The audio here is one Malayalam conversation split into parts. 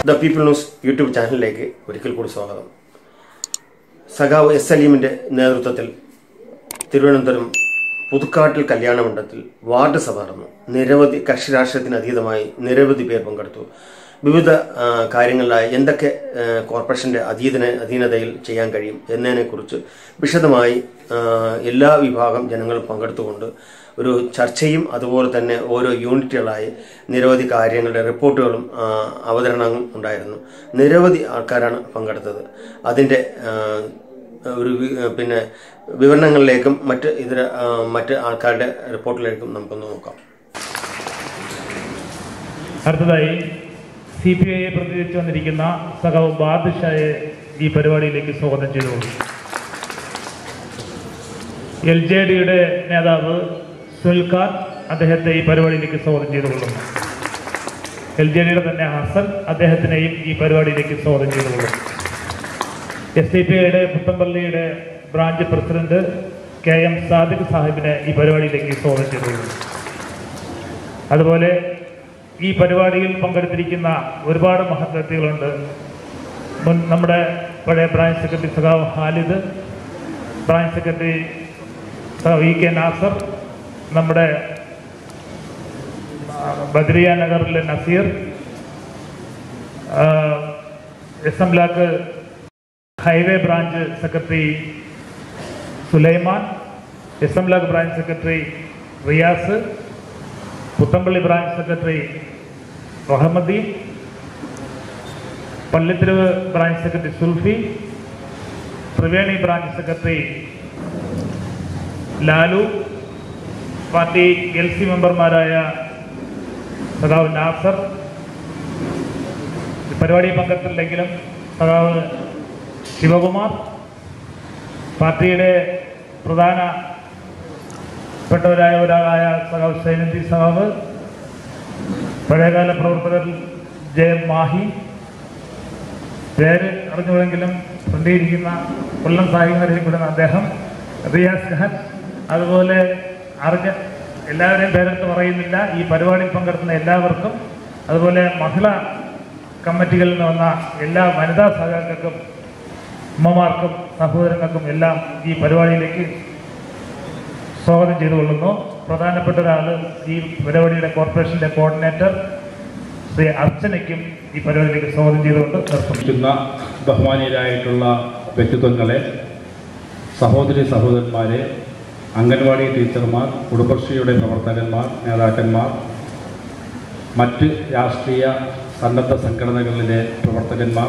ദ പീപ്പിൾ ന്യൂസ് യൂട്യൂബ് ചാനലിലേക്ക് ഒരിക്കൽ കൂടി സ്വാഗതം സഖാവ് എസ് സലീമിന്റെ നേതൃത്വത്തിൽ തിരുവനന്തപുരം പുതുക്കാട്ടിൽ കല്യാണ മണ്ഡലത്തിൽ വാർഡ് സഭ നടന്നു നിരവധി കക്ഷി രാഷ്ട്രീയത്തിന് അതീതമായി നിരവധി പേർ പങ്കെടുത്തു വിവിധ ആ, കാര്യങ്ങളിലായി എന്തൊക്കെ ആ, കോർപ്പറേഷന്റെ അധീന അധീനതയിൽ ചെയ്യാൻ കഴിയും എന്നതിനെക്കുറിച്ച് വിശദമായി ആ, എല്ലാ വിഭാഗം ജനങ്ങൾ പങ്കെടുത്തുകൊണ്ട് ഒരു ചർച്ചയും അതുപോലെ തന്നെ ഓരോ യൂണിറ്റുകളായി നിരവധി കാര്യങ്ങളുടെ റിപ്പോർട്ടുകളും ആ, അവതരണവും ഉണ്ടായിരുന്നു നിരവധി ആൾക്കാരാണ് പങ്കെടുത്തത് അതിൻ്റെ ആ, ഒരു വി- പിന്നെ വിവരണങ്ങളിലേക്കും മറ്റ് ഇതര ആ, മറ്റ് ആൾക്കാരുടെ റിപ്പോർട്ടിലേക്കും നമുക്കൊന്ന് നോക്കാം അടുത്തതായി സി പി ഐയെ പ്രതിനിധിച്ചു വന്നിരിക്കുന്ന സഖാവ് ബാദുഷായെ ഈ പരിപാടിയിലേക്ക് സ്വാഗതം ചെയ്തുകൊള്ളു എൽ ജെ ഡിയുടെ നേതാവ് സുൽഖാൻ അദ്ദേഹത്തെ ഈ പരിപാടിയിലേക്ക് സ്വാഗതം ചെയ്തുകൊള്ളുന്നു എൽ ജെ ഡിയുടെ തന്നെ ഹസൻ അദ്ദേഹത്തിനെയും ഈ പരിപാടിയിലേക്ക് സ്വാഗതം ചെയ്തുകൊള്ളും എസ് ഡി പി ഐയുടെ പുത്തമ്പള്ളിയുടെ branch president K M Sadiq Sahib ഈ പരിപാടിയിലേക്ക് സ്വാഗതം ചെയ്തുകൊള്ളുന്നു അതുപോലെ ഈ പരിപാടിയിൽ പങ്കെടുത്തിരിക്കുന്ന ഒരുപാട് മഹത് വ്യക്തികളുണ്ട് മുൻ നമ്മുടെ പഴയ ബ്രാഞ്ച് സെക്രട്ടറി സഖാവ് ഹാലിദ് ബ്രാഞ്ച് സെക്രട്ടറി സഖാവ് ഇ കെ നാസർ നമ്മുടെ ആ, ബദ്രിയ നഗറിലെ Nazeer S M black highway branch secretary Sulaiman S M black branch secretary Riyas Puthampally branch secretary Rahamaddeen Pallitheruvu branch secretary Sulfi Triveni branch secretary Lalu party L C മെമ്പർമാരായ സഖാവ് നാസർ ഈ പരിപാടി പങ്കെടുത്തില്ലെങ്കിലും സഖാവ് ശിവകുമാർ പാർട്ടിയുടെ പ്രധാന പെട്ടവരായ ഒരാളായ സഖാവ് സൈനന്തി സഖാവ് പഴയകാല പ്രവർത്തകർ ജയം മാഹി പേര് അറിഞ്ഞുവെങ്കിലും കൊണ്ടിരിക്കുന്ന കൊല്ലം സാഹിബിനെ അദ്ദേഹം റിയാസ് ഖാൻ അതുപോലെ അറിഞ്ഞ എല്ലാവരെയും പേരെടുത്ത് പറയുന്നില്ല ഈ പരിപാടിയിൽ പങ്കെടുക്കുന്ന എല്ലാവർക്കും അതുപോലെ മഹിളാ കമ്മിറ്റികളിൽ നിന്ന് വന്ന എല്ലാ വനിതാ സഹാക്കൾക്കും അമ്മമാർക്കും സഹോദരങ്ങൾക്കും എല്ലാം ഈ പരിപാടിയിലേക്ക് സ്വാഗതം ചെയ്തുകൊള്ളുന്നു പ്രധാനപ്പെട്ട ഒരാൾ ഈ പരിപാടിയുടെ കോർപ്പറേഷന്റെ കോർഡിനേറ്റർ ശ്രീ അർച്ചനയ്ക്കും ഈ പരിപാടിയിലേക്ക് സ്വാഗതം ചെയ്തുകൊണ്ട് നിർത്തുന്നു ഇരിക്കുന്ന ബഹുമാനീയരായിട്ടുള്ള വ്യക്തിത്വങ്ങളെ സഹോദരി സഹോദരന്മാരെ അംഗൻവാടി ടീച്ചർമാർ കുടുംബശ്രീയുടെ പ്രവർത്തകന്മാർ നേതാക്കന്മാർ മറ്റ് രാഷ്ട്രീയ സന്നദ്ധ സംഘടനകളിലെ പ്രവർത്തകന്മാർ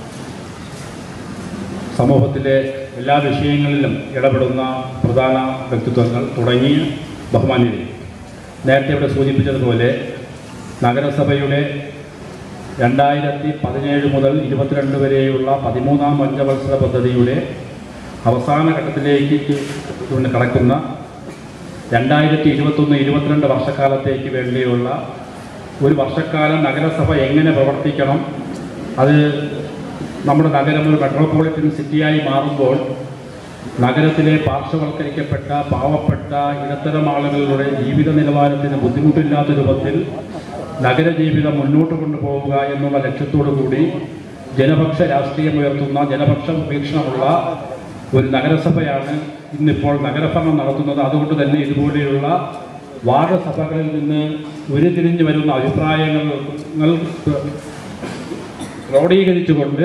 സമൂഹത്തിലെ എല്ലാ വിഷയങ്ങളിലും ഇടപെടുന്ന പ്രധാന വ്യക്തിത്വങ്ങൾ തുടങ്ങിയ ബഹുമാന്യരെ നേരത്തെ ഇവിടെ സൂചിപ്പിച്ചതുപോലെ നഗരസഭയുടെ രണ്ടായിരത്തി പതിനേഴ് മുതൽ ഇരുപത്തിരണ്ട് വരെയുള്ള പതിമൂന്നാം പഞ്ചവത്സര പദ്ധതിയുടെ അവസാന ഘട്ടത്തിലേക്ക് കൊണ്ട് കടക്കുന്ന രണ്ടായിരത്തി ഇരുപത്തൊന്ന് ഇരുപത്തിരണ്ട് വർഷക്കാലത്തേക്ക് വേണ്ടിയുള്ള ഒരു വർഷക്കാലം നഗരസഭ എങ്ങനെ പ്രവർത്തിക്കണം അത് നമ്മുടെ നഗരം ഒരു മെട്രോപൊളിറ്റൻ സിറ്റിയായി മാറുമ്പോൾ നഗരത്തിലെ പാർശ്വവൽക്കരിക്കപ്പെട്ട പാവപ്പെട്ട ഇടത്തരം ആളുകളുടെ ജീവിത നിലവാരത്തിന് ബുദ്ധിമുട്ടില്ലാത്ത രൂപത്തിൽ നഗരജീവിതം മുന്നോട്ട് കൊണ്ടുപോവുക എന്നുള്ള ലക്ഷ്യത്തോടു കൂടി ജനപക്ഷ രാഷ്ട്രീയം ഉയർത്തുന്ന ജനപക്ഷ വീക്ഷണമുള്ള ഒരു നഗരസഭയാണ് ഇന്നിപ്പോൾ നഗരഭരണം നടത്തുന്നത് അതുകൊണ്ട് തന്നെ ഇതുപോലെയുള്ള വാർഡ് സഭകളിൽ നിന്ന് ഉരുത്തിരിഞ്ഞു വരുന്ന അഭിപ്രായങ്ങൾ ക്രോഡീകരിച്ചുകൊണ്ട്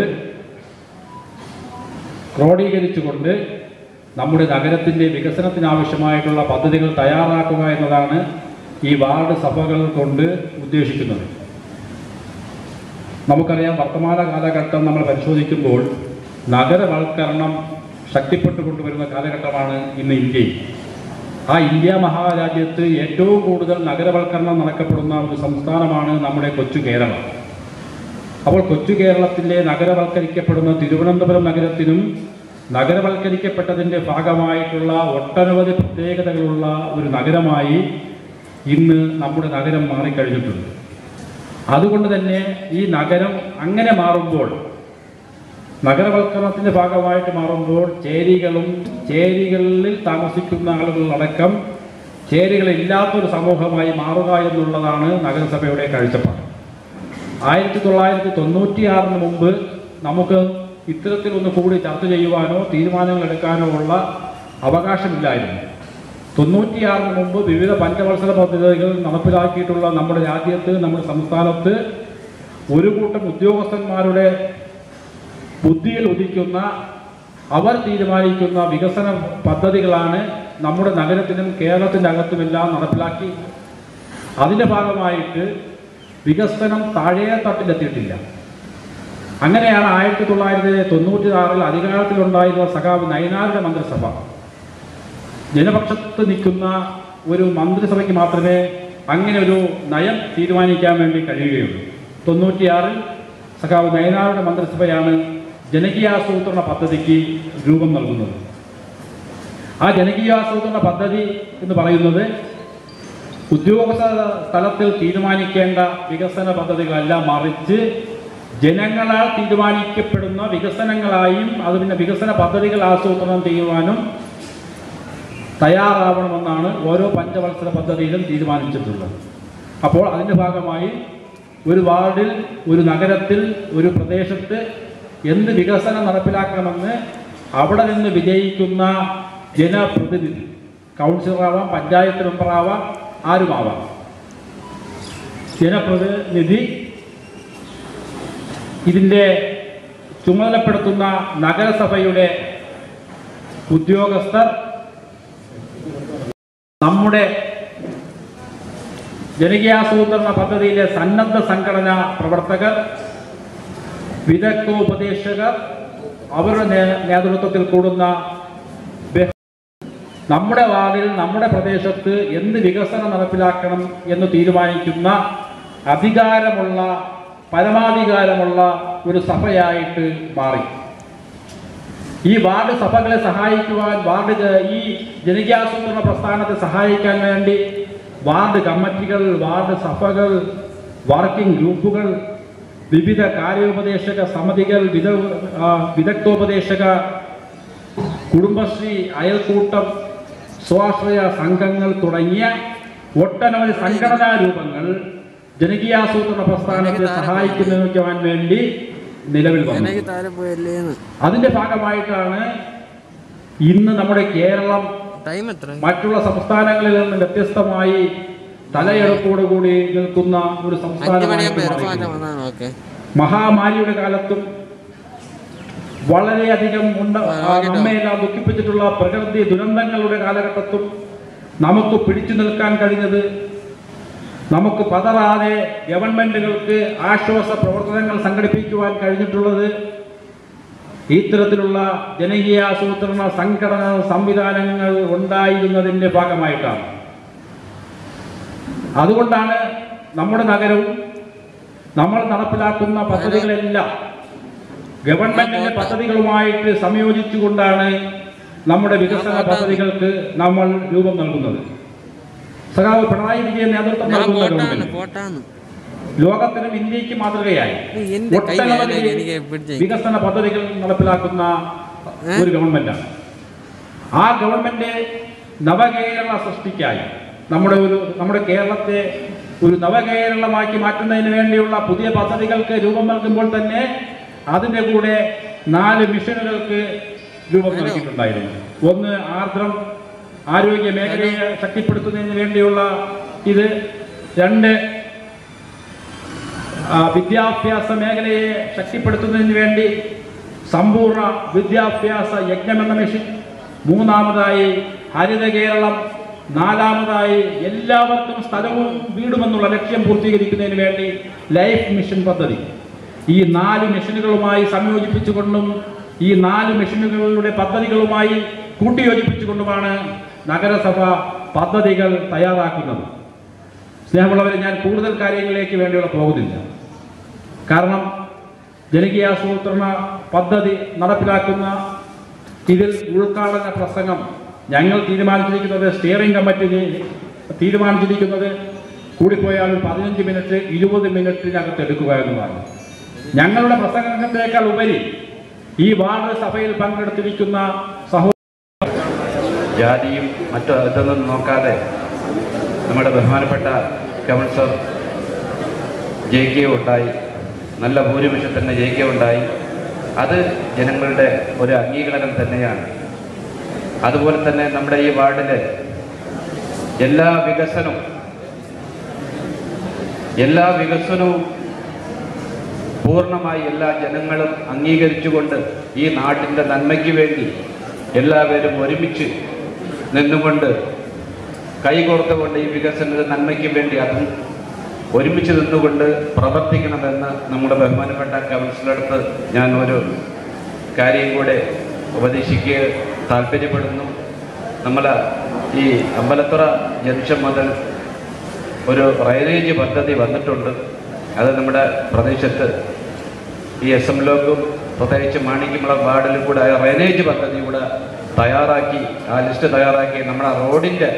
ക്രോഡീകരിച്ചുകൊണ്ട് നമ്മുടെ നഗരത്തിൻ്റെ വികസനത്തിനാവശ്യമായിട്ടുള്ള പദ്ധതികൾ തയ്യാറാക്കുക എന്നതാണ് ഈ വാർഡ് സഭകൾ കൊണ്ട് ഉദ്ദേശിക്കുന്നത് നമുക്കറിയാം വർത്തമാന കാലഘട്ടം നമ്മൾ പരിശോധിക്കുമ്പോൾ നഗരവൽക്കരണം ശക്തിപ്പെട്ടു കൊണ്ടുവരുന്ന കാലഘട്ടമാണ് ഇന്ന് ഇന്ത്യയിൽ ആ ഇന്ത്യ മഹാരാജ്യത്ത് ഏറ്റവും കൂടുതൽ നഗരവൽക്കരണം നടക്കപ്പെടുന്ന ഒരു സംസ്ഥാനമാണ് നമ്മുടെ കൊച്ചു കേരളം അപ്പോൾ കൊച്ചു കേരളത്തിലെ നഗരവൽക്കരിക്കപ്പെടുന്ന തിരുവനന്തപുരം നഗരത്തിനും നഗരവൽക്കരിക്കപ്പെട്ടതിൻ്റെ ഭാഗമായിട്ടുള്ള ഒട്ടനവധി പ്രത്യേകതകളുള്ള ഒരു നഗരമായി ഇന്ന് നമ്മുടെ നഗരം മാറിക്കഴിഞ്ഞിട്ടുണ്ട് അതുകൊണ്ട് തന്നെ ഈ നഗരം അങ്ങനെ മാറുമ്പോൾ നഗരവൽക്കരണത്തിൻ്റെ ഭാഗമായിട്ട് മാറുമ്പോൾ ചേരികളും ചേരികളിൽ താമസിക്കുന്ന ആളുകളടക്കം ചേരികളില്ലാത്തൊരു സമൂഹമായി മാറുക എന്നുള്ളതാണ് നഗരസഭയുടെ കാഴ്ചപ്പാട് ആയിരത്തി തൊള്ളായിരത്തി തൊണ്ണൂറ്റിയാറിന് മുമ്പ് നമുക്ക് ഇത്തരത്തിലൊന്ന് കൂടി ചർച്ച ചെയ്യുവാനോ തീരുമാനങ്ങൾ എടുക്കാനോ ഉള്ള അവകാശമില്ലായിരുന്നു തൊണ്ണൂറ്റിയാറിന് മുമ്പ് വിവിധ പഞ്ചവത്സര പദ്ധതികൾ നടപ്പിലാക്കിയിട്ടുള്ള നമ്മുടെ രാജ്യത്ത് നമ്മുടെ സംസ്ഥാനത്ത് ഒരു കൂട്ടം ഉദ്യോഗസ്ഥന്മാരുടെ ബുദ്ധിയിൽ ഉദിക്കുന്ന അവർ തീരുമാനിക്കുന്ന വികസന പദ്ധതികളാണ് നമ്മുടെ നഗരത്തിനും കേരളത്തിൻ്റെ അകത്തുമെല്ലാം നടപ്പിലാക്കി അതിൻ്റെ ഭാഗമായിട്ട് വികസനം താഴേ തട്ടിലെത്തിയിട്ടില്ല അങ്ങനെയാണ് ആയിരത്തി തൊള്ളായിരത്തി തൊണ്ണൂറ്റി ആറിൽ അധികാരത്തിലുണ്ടായിരുന്ന സഖാവ് നയനാരുടെ മന്ത്രിസഭ ജനപക്ഷത്ത് നിൽക്കുന്ന ഒരു മന്ത്രിസഭയ്ക്ക് മാത്രമേ അങ്ങനെ ഒരു നയം തീരുമാനിക്കാൻ വേണ്ടി കഴിയുകയുള്ളൂ തൊണ്ണൂറ്റിയാറിൽ സഖാവ് നയനാരുടെ മന്ത്രിസഭയാണ് ജനകീയാസൂത്രണ പദ്ധതിക്ക് രൂപം നൽകുന്നത് ആ ജനകീയാസൂത്രണ പദ്ധതി എന്ന് പറയുന്നത് ഉദ്യോഗസ്ഥ സ്ഥലത്തിൽ തീരുമാനിക്കേണ്ട വികസന പദ്ധതികളല്ല മറിച്ച് ജനങ്ങളാൽ തീരുമാനിക്കപ്പെടുന്ന വികസനങ്ങളായും അത് പിന്നെ വികസന പദ്ധതികൾ ആസൂത്രണം ചെയ്യുവാനും തയ്യാറാവണമെന്നാണ് ഓരോ പഞ്ചവത്സര പദ്ധതിയിലും തീരുമാനിച്ചിട്ടുള്ളത് അപ്പോൾ അതിൻ്റെ ഭാഗമായി ഒരു വാർഡിൽ ഒരു നഗരത്തിൽ ഒരു പ്രദേശത്ത് എന്ത് വികസനം നടപ്പിലാക്കണമെന്ന് അവിടെ നിന്ന് വിജയിക്കുന്ന ജനപ്രതിനിധി കൗൺസിലറാവാം പഞ്ചായത്ത് മെമ്പറാവാം ആരുമാവാം ജനപ്രതിനിധി ഇതിൻ്റെ ചുമതലപ്പെടുത്തുന്ന നഗരസഭയുടെ ഉദ്യോഗസ്ഥർ നമ്മുടെ ജനകീയാസൂത്രണ പദ്ധതിയിലെ സന്നദ്ധ സംഘടനാ പ്രവർത്തകർ വിദഗ്ധോപദേശകർ അവരുടെ നേ- നേതൃത്വത്തിൽ കൂടുന്ന ബഹ- നമ്മുടെ വാർഡിൽ നമ്മുടെ പ്രദേശത്ത് എന്ത് വികസനം നടപ്പിലാക്കണം എന്ന് തീരുമാനിക്കുന്ന അധികാരമുള്ള പരമാധികാരമുള്ള ഒരു സഭയായിട്ട് മാറി ഈ വാർഡ് സഭകളെ സഹായിക്കുവാൻ വാർഡ് ജ- ഈ ജനകീയാസൂത്രണ പ്രസ്ഥാനത്തെ സഹായിക്കാൻ വേണ്ടി വാർഡ് കമ്മിറ്റികൾ വാർഡ് സഭകൾ വർക്കിംഗ് ഗ്രൂപ്പുകൾ വിവിധ കാര്യോപദേശക സമിതികൾ വിദ ആ, വിദഗ്ധോപദേശക കുടുംബശ്രീ അയൽക്കൂട്ടം സ്വാശ്രയ സംഘങ്ങൾ തുടങ്ങിയ ഒട്ടനവധി സംഘടനാ രൂപങ്ങൾ ജനകീയാസൂത്രണ പ്രസ്ഥാനത്തെ സഹായിക്കുന്നതിനുവാൻ വേണ്ടി നിലവിൽ വന്നു എനിക്ക് താഴെ പോയല്ലേന്ന് അതിന്റെ ഭാഗമായിട്ടാണ് ഇന്ന് നമ്മുടെ കേരളം ടൈം എത്ര മറ്റുള്ള സംസ്ഥാനങ്ങളിൽ നിന്ന് വ്യത്യസ്തമായി തലയെടുപ്പോടുകൂടി നിൽക്കുന്ന ഒരു അഞ്ചു സംസ്ഥാനമായിട്ട് മണിയാകുമ്പോ ഇറങ്ങാൻ മാറിയിരിക്കുന്നു. വന്നാണ് ഓക്കെ മഹാമാരിയുടെ കാലത്തും വളരെയധികം ഉണ്ട് ആ, നമ്മയെല്ലാം ദുഃഖിപ്പിച്ചിട്ടുള്ള പ്രകൃതി ദുരന്തങ്ങളുടെ കാലഘട്ടത്തും നമുക്ക് പിടിച്ചു നിൽക്കാൻ കഴിഞ്ഞത് നമുക്ക് പതറാതെ ഗവൺമെന്റുകൾക്ക് ആശ്വാസ പ്രവർത്തനങ്ങൾ സംഘടിപ്പിക്കുവാൻ കഴിഞ്ഞിട്ടുള്ളത് ഇത്തരത്തിലുള്ള ജനകീയ ആസൂത്രണ സംഘടന സംവിധാനങ്ങൾ ഉണ്ടായിരുന്നതിൻ്റെ ഭാഗമായിട്ടാണ് അതുകൊണ്ടാണ് നമ്മുടെ നഗരവും നമ്മൾ നടപ്പിലാക്കുന്ന പദ്ധതികളെല്ലാം ഗവൺമെന്റിന്റെ പദ്ധതികളുമായിട്ട് സംയോജിച്ചുകൊണ്ടാണ് നമ്മുടെ വികസന പദ്ധതികൾക്ക് നമ്മൾ രൂപം നൽകുന്നത് സഖാവ് പിണറായി വിജയൻ നേതൃത്വം ഞാൻ നൽകുന്ന പോട്ടാണ് ഗവൺമെന്റ് പോട്ടാണ് ലോകത്തിനും ഇന്ത്യക്ക് മാതൃകയായി ഏയ് എന്റെ കൈ ഒട്ടനവധി വേദന, എനിക്ക് പിടിച്ചേ. വികസന പദ്ധതികൾ നടപ്പിലാക്കുന്ന ഏ? ഒരു ഗവൺമെന്റാണ് ആ ഗവൺമെന്റ് നവകേരള സൃഷ്ടിക്കായി നമ്മുടെ ഒരു നമ്മുടെ കേരളത്തെ ഒരു നവകേരളമാക്കി മാറ്റുന്നതിന് വേണ്ടിയുള്ള പുതിയ പദ്ധതികൾക്ക് രൂപം നൽകുമ്പോൾ തന്നെ അതിൻ്റെ കൂടെ നാല് മിഷനുകൾക്ക് രൂപം നൽകിയിട്ടുണ്ടായിരുന്നു ഒന്ന് ആർദ്രം ആരോഗ്യ മേഖലയെ ശക്തിപ്പെടുത്തുന്നതിന് വേണ്ടിയുള്ള ഇത് രണ്ട് ആ, വിദ്യാഭ്യാസ മേഖലയെ ശക്തിപ്പെടുത്തുന്നതിന് വേണ്ടി സമ്പൂർണ്ണ വിദ്യാഭ്യാസ യജ്ഞമെന്ന മിഷൻ മൂന്നാമതായി ഹരിത കേരളം നാലാമതായി എല്ലാവർക്കും സ്ഥലവും വീടുമെന്നുള്ള ലക്ഷ്യം പൂർത്തീകരിക്കുന്നതിന് വേണ്ടി ലൈഫ് മിഷൻ പദ്ധതി ഈ നാല് മിഷനുകളുമായി സംയോജിപ്പിച്ചുകൊണ്ടും ഈ നാല് മിഷനുകളുടെ പദ്ധതികളുമായി കൂട്ടിയോജിപ്പിച്ചുകൊണ്ടുമാണ് നഗരസഭ പദ്ധതികൾ തയ്യാറാക്കുന്നത് സ്നേഹമുള്ളവരെ ഞാൻ കൂടുതൽ കാര്യങ്ങളിലേക്ക് വേണ്ടിയുള്ള പോകുന്നില്ല കാരണം ജനകീയാസൂത്രണ പദ്ധതി നടപ്പിലാക്കുന്ന ഇതിൽ ഉദ്ഘാടന പ്രസംഗം ഞങ്ങൾ തീരുമാനിച്ചിരിക്കുന്നത് സ്റ്റിയറിംഗ് കമ്മിറ്റി തീരുമാനിച്ചിരിക്കുന്നത് കൂടിപ്പോയാൽ ഒരു പതിനഞ്ച് മിനിറ്റ് ഇരുപത് മിനിറ്റിനകത്ത് എടുക്കുക എന്നതാണ് ഞങ്ങളുടെ പ്രസംഗത്തേക്കാൾ ഉപരി ഈ വാർഡ് സഭയിൽ പങ്കെടുത്തിരിക്കുന്ന സഹോ ജാതിയും മറ്റു ഇതൊന്നും നോക്കാതെ നമ്മുടെ ബഹുമാനപ്പെട്ട കൗൺസിലർ ജെ കെ ഉണ്ടായി നല്ല ഭൂരിപക്ഷം തന്നെ ജയിക്കുകയുണ്ടായി അത് ജനങ്ങളുടെ ഒരു അംഗീകാരം തന്നെയാണ് അതുപോലെ തന്നെ നമ്മുടെ ഈ വാർഡിലെ എല്ലാ വികസനവും എല്ലാ വികസനവും പൂർണ്ണമായി എല്ലാ ജനങ്ങളും അംഗീകരിച്ചുകൊണ്ട് ഈ നാട്ടിൻ്റെ നന്മയ്ക്ക് വേണ്ടി എല്ലാവരും ഒരുമിച്ച് നിന്നുകൊണ്ട് കൈകോർത്തുകൊണ്ട് ഈ വികസന നന്മയ്ക്ക് വേണ്ടി അതും ഒരുമിച്ച് നിന്നുകൊണ്ട് പ്രവർത്തിക്കണമെന്ന് നമ്മുടെ ബഹുമാനപ്പെട്ട കൗൺസിലടുത്ത് ഞാൻ ഒരു കാര്യം കൂടെ ഉപദേശിക്കുക താല്പര്യപ്പെടുന്നു നമ്മൾ ഈ അമ്പലത്തുറ ജംഗ്ഷൻ മുതൽ ഒരു ഡ്രൈനേജ് പദ്ധതി വന്നിട്ടുണ്ട് അത് നമ്മുടെ പ്രദേശത്ത് ഈ എസ് എം ലോക്കും പ്രത്യേകിച്ച് മാണിക്യമുള്ള വാർഡിലും കൂടെ ആ ഡ്രൈനേജ് പദ്ധതി കൂടെ തയ്യാറാക്കി ആ ലിസ്റ്റ് തയ്യാറാക്കി നമ്മുടെ റോഡിൻ്റെ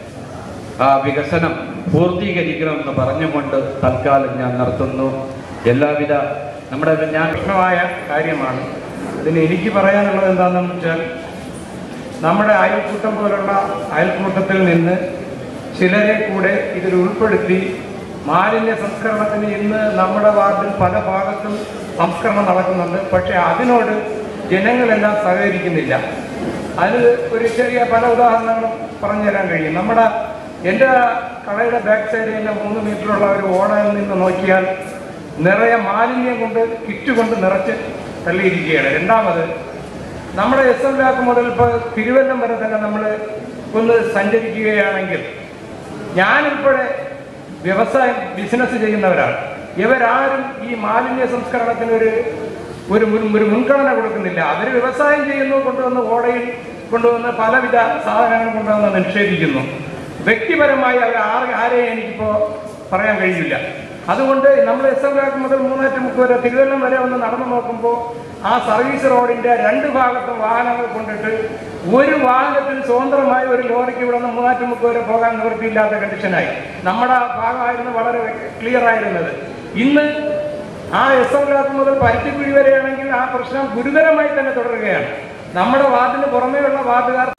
ആ വികസനം പൂർത്തീകരിക്കണമെന്ന് പറഞ്ഞുകൊണ്ട് തൽക്കാലം ഞാൻ നിർത്തുന്നു എല്ലാവിധ നമ്മുടെ ഞാൻ പ്രശ്നമായ കാര്യമാണ് ഇതിന് എനിക്ക് പറയാനുള്ളത് എന്താണെന്ന് വെച്ചാൽ നമ്മുടെ അയൽക്കൂട്ടം പോലുള്ള അയൽക്കൂട്ടത്തിൽ നിന്ന് ചിലരെ കൂടെ ഇതിൽ ഉൾപ്പെടുത്തി മാലിന്യ സംസ്കരണത്തിന് ഇന്ന് നമ്മുടെ വാർഡിൽ പല ഭാഗത്തും സംസ്കരണം നടക്കുന്നുണ്ട് പക്ഷേ അതിനോട് ജനങ്ങളെല്ലാം സഹകരിക്കുന്നില്ല അതിന് ഒരു ചെറിയ പല ഉദാഹരണങ്ങളും പറഞ്ഞു തരാൻ കഴിയും നമ്മുടെ എൻ്റെ കടയുടെ ബാക്ക് സൈഡിൽ തന്നെ മൂന്ന് മീറ്ററുള്ള ഒരു ഓടയിൽ നിന്ന് നോക്കിയാൽ നിറയെ മാലിന്യം കൊണ്ട് കിറ്റ് കൊണ്ട് നിറച്ച് തള്ളിയിരിക്കുകയാണ് രണ്ടാമത് നമ്മുടെ എസ് എം ലാക്ക് മുതൽ ഇപ്പോൾ തിരുവല്ലം വരെ തന്നെ നമ്മൾ ഒന്ന് സഞ്ചരിക്കുകയാണെങ്കിൽ ഞാനുൾപ്പെടെ വ്യവസായം ബിസിനസ് ചെയ്യുന്നവരാണ് ഇവരാരും ഈ മാലിന്യ സംസ്കരണത്തിന് ഒരു ഒരു മുൻ- ഒരു മുൻഗണന കൊടുക്കുന്നില്ല അവർ വ്യവസായം ചെയ്യുന്നു കൊണ്ടുവന്ന് ഓടയിൽ കൊണ്ടുവന്ന് പലവിധ സാധനങ്ങൾ കൊണ്ടുവന്ന് നിക്ഷേപിക്കുന്നു വ്യക്തിപരമായി അവർ ആരെ ആരെയും എനിക്കിപ്പോൾ പറയാൻ കഴിയില്ല അതുകൊണ്ട് നമ്മൾ എസ് എം ലാക്ക് മുതൽ മൂന്നാറ്റുമുക്ക് വരെ തിരുവല്ലം വരെ ഒന്ന് നടന്നു നോക്കുമ്പോൾ ആ സർവീസ് റോഡിന്റെ രണ്ട് ഭാഗത്തും വാഹനങ്ങൾ കൊണ്ടിട്ട് ഒരു വാഹനത്തിൽ സ്വതന്ത്രമായ ഒരു ലോറിക്ക് ഇവിടെ നിന്ന് മൂന്നാറ്റുമുക്ക് വരെ പോകാൻ നിവൃത്തിയില്ലാത്ത കണ്ടീഷനായി നമ്മുടെ ഭാഗമായിരുന്നു വളരെ ക്ലിയർ ആയിരുന്നത് ഇന്ന് ആ എസ് എം ലാക്ക് മുതൽ പരുത്തിക്കുഴി വരെയാണെങ്കിൽ ആ പ്രശ്നം ഗുരുതരമായി തന്നെ തുടരുകയാണ് നമ്മുടെ വാർഡിന് പുറമേയുള്ള വാർഡുകാർ